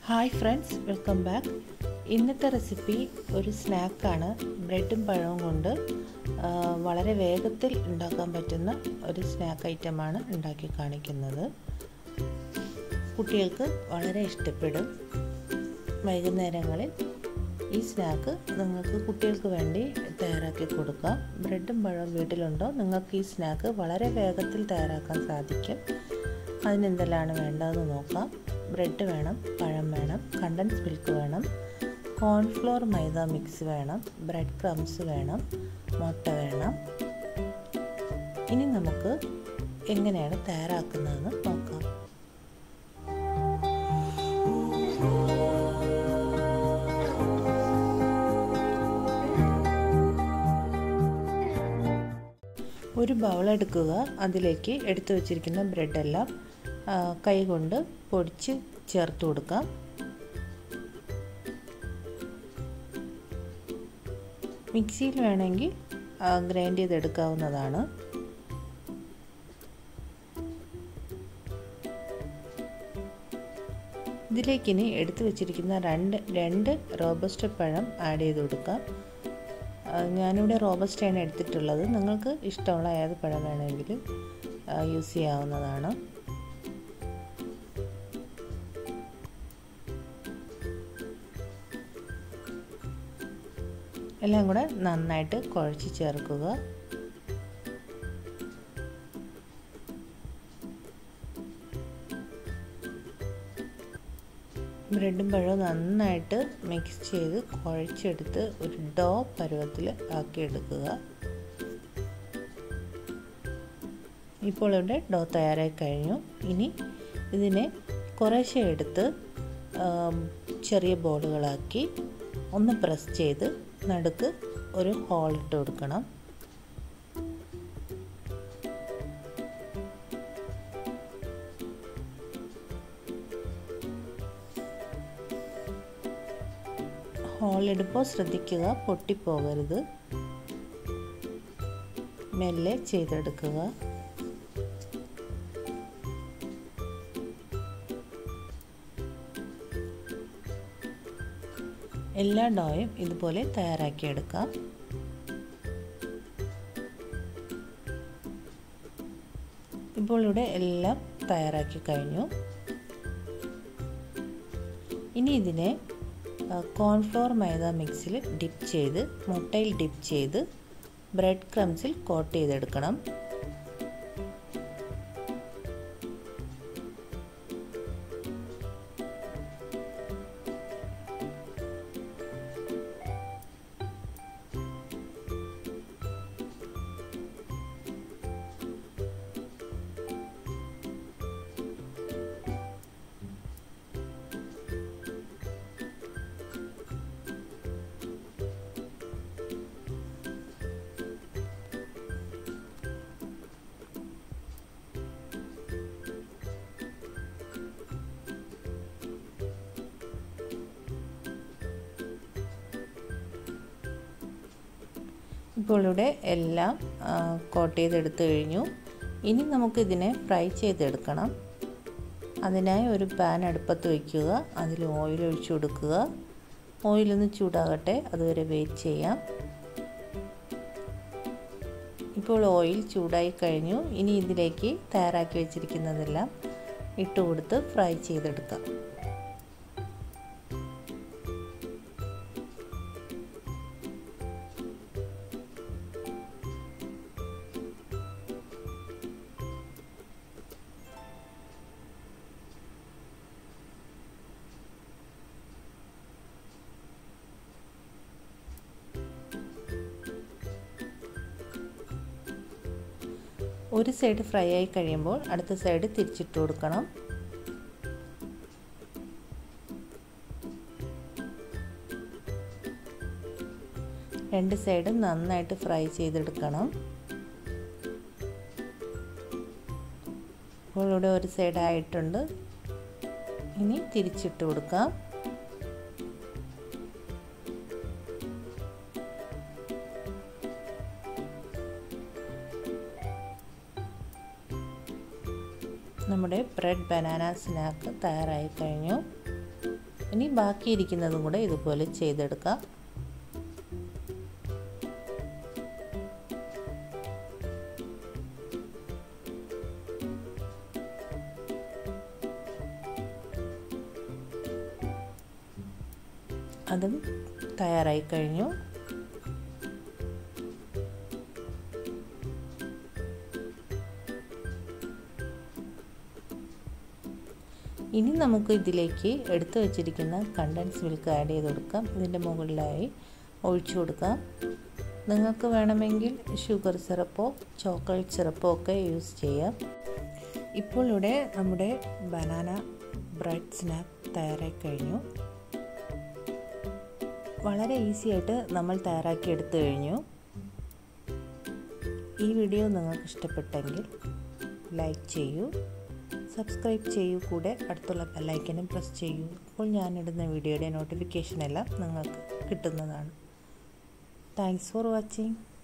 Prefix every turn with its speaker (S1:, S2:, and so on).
S1: hi friends welcome back ഇന്നത്തെ recipe ഒരു സ്നാക്കാണ് ബ്രെഡും പഴവും കൊണ്ട് ആ, വളരെ വേഗത്തിൽ ഉണ്ടാക്കാൻ പറ്റുന്ന ഒരു സ്നാക്ക് ഐറ്റമാണ് ഉണ്ടാക്കി കാണിക്കുന്നത് കുട്ടികൾക്ക് വളരെ ഇഷ്ടപ്പെടും വൈകുന്നേരങ്ങളിൽ ഈ സ്നാക്ക് നിങ്ങൾക്ക് കുട്ടികൾക്ക് വേണ്ടി തയ്യാറാക്കി കൊടുക്കാം ബ്രെഡും പഴവും വീട്ടിലുണ്ടോ നിങ്ങൾക്ക് ഈ സ്നാക്ക് വളരെ വേഗത്തിൽ തയ്യാറാക്കാൻ സാധിക്കും അതിനെന്തെല്ലാം വേണ്ടതെന്ന് നോക്കാം ബ്രെഡ് വേണം പഴം വേണം കണ്ടൻസ് മിൽക്ക് വേണം കോൺഫ്ലോർ മൈദ മിക്സ് വേണം ബ്രെഡ് ക്രംസ് വേണം മുട്ട വേണം ഇനി നമുക്ക് എങ്ങനെയാണ് തയ്യാറാക്കുന്നതെന്ന് നോക്കാം ഒരു ബൗൾ എടുക്കുക അതിലേക്ക് എടുത്തു വച്ചിരിക്കുന്ന ബ്രെഡെല്ലാം കൈ കൊണ്ട് പൊടിച്ച് ചേർത്ത് കൊടുക്കാം മിക്സിയിൽ വേണമെങ്കിൽ ഗ്രൈൻഡ് ചെയ്തെടുക്കാവുന്നതാണ് ഇതിലേക്ക് ഇനി എടുത്തു വച്ചിരിക്കുന്ന രണ്ട് രണ്ട് റോബസ്റ്റ പഴം ആഡ് ചെയ്ത് കൊടുക്കാം ഞാനിവിടെ റോബസ്റ്റയാണ് എടുത്തിട്ടുള്ളത് നിങ്ങൾക്ക് ഇഷ്ടമുള്ള ഏത് പഴം വേണമെങ്കിലും യൂസ് ചെയ്യാവുന്നതാണ് എല്ലാം കൂടെ നന്നായിട്ട് കുഴച്ച് ചേർക്കുക ബ്രെഡും പഴവും നന്നായിട്ട് മിക്സ് ചെയ്ത് കുഴച്ചെടുത്ത് ഒരു ഡോ പരുവത്തിൽ ആക്കിയെടുക്കുക ഇപ്പോൾ ഇവിടെ ഡോ തയ്യാറായി കഴിഞ്ഞു ഇനി ഇതിനെ കുറേശ്ശെ എടുത്ത് ചെറിയ ബോളുകളാക്കി ഒന്ന് പ്രസ് ചെയ്ത് നടുക്ക് ഒരു ഹോൾ ഇട്ട് കൊടുക്കണം ഹോളിടുമ്പോൾ ശ്രദ്ധിക്കുക പൊട്ടിപ്പോകരുത് മെല്ലെ ചെയ്തെടുക്കുക എല്ലാ ഡോയും ഇതുപോലെ തയ്യാറാക്കിയെടുക്കാം ഇപ്പോൾ ഇവിടെ എല്ലാം തയ്യാറാക്കി കഴിഞ്ഞു ഇനി ഇതിനെ കോൺഫ്ലോർ മൈദ മിക്സിൽ ഡിപ്പ് ചെയ്ത് മുട്ടയിൽ ഡിപ്പ് ചെയ്ത് ബ്രെഡ് ക്രംസിൽ കോട്ട് ചെയ്തെടുക്കണം ഇപ്പോൾ ഇവിടെ എല്ലാം കോട്ട് ചെയ്തെടുത്തു കഴിഞ്ഞു ഇനി നമുക്കിതിനെ ഫ്രൈ ചെയ്തെടുക്കണം അതിനായി ഒരു പാൻ അടുപ്പത്ത് വയ്ക്കുക അതിൽ ഓയിൽ ഒഴിച്ചു കൊടുക്കുക ഓയിലൊന്ന് ചൂടാകട്ടെ അതുവരെ വെയിറ്റ് ചെയ്യാം ഇപ്പോൾ ഓയിൽ ചൂടായി കഴിഞ്ഞു ഇനി ഇതിലേക്ക് തയ്യാറാക്കി വെച്ചിരിക്കുന്നതെല്ലാം ഇട്ട് കൊടുത്ത് ഫ്രൈ ചെയ്തെടുക്കാം ഒരു സൈഡ് ഫ്രൈ ആയി കഴിയുമ്പോൾ അടുത്ത സൈഡ് തിരിച്ചിട്ട് കൊടുക്കണം രണ്ട് സൈഡും നന്നായിട്ട് ഫ്രൈ ചെയ്തെടുക്കണം ഇപ്പോൾ ഇവിടെ ഒരു സൈഡ് ആയിട്ടുണ്ട് ഇനി തിരിച്ചിട്ട് കൊടുക്കാം നമ്മുടെ ബ്രെഡ് ബനാന സ്നാക്ക് തയ്യാറായി കഴിഞ്ഞു ഇനി ബാക്കിയിരിക്കുന്നതും കൂടെ ഇതുപോലെ ചെയ്തെടുക്കാം അതും തയ്യാറായി കഴിഞ്ഞു ഇനി നമുക്ക് ഇതിലേക്ക് എടുത്തു വച്ചിരിക്കുന്ന കണ്ടൻസ് മിൽക്ക് ആഡ് ചെയ്ത് കൊടുക്കാം ഇതിൻ്റെ മുകളിലായി ഒഴിച്ചു കൊടുക്കാം നിങ്ങൾക്ക് വേണമെങ്കിൽ ഷുഗർ സിറപ്പോ ചോക്ലേറ്റ് സിറപ്പോ ഒക്കെ യൂസ് ചെയ്യാം ഇപ്പോൾ ഇവിടെ നമ്മുടെ ബനാന ബ്രെഡ് സ്നാക്ക് തയ്യാറായി കഴിഞ്ഞു വളരെ ഈസി ആയിട്ട് നമ്മൾ തയ്യാറാക്കി എടുത്തു കഴിഞ്ഞു ഈ വീഡിയോ നിങ്ങൾക്ക് ഇഷ്ടപ്പെട്ടെങ്കിൽ ലൈക്ക് ചെയ്യൂ സബ്സ്ക്രൈബ് ചെയ്യൂ കൂടെ അടുത്തുള്ള ബെല്ലൈക്കനും പ്രസ് ചെയ്യൂ അപ്പോൾ ഞാനിടുന്ന വീഡിയോയുടെ നോട്ടിഫിക്കേഷൻ എല്ലാം നിങ്ങൾക്ക് കിട്ടുന്നതാണ് താങ്ക്സ് ഫോർ വാച്ചിങ്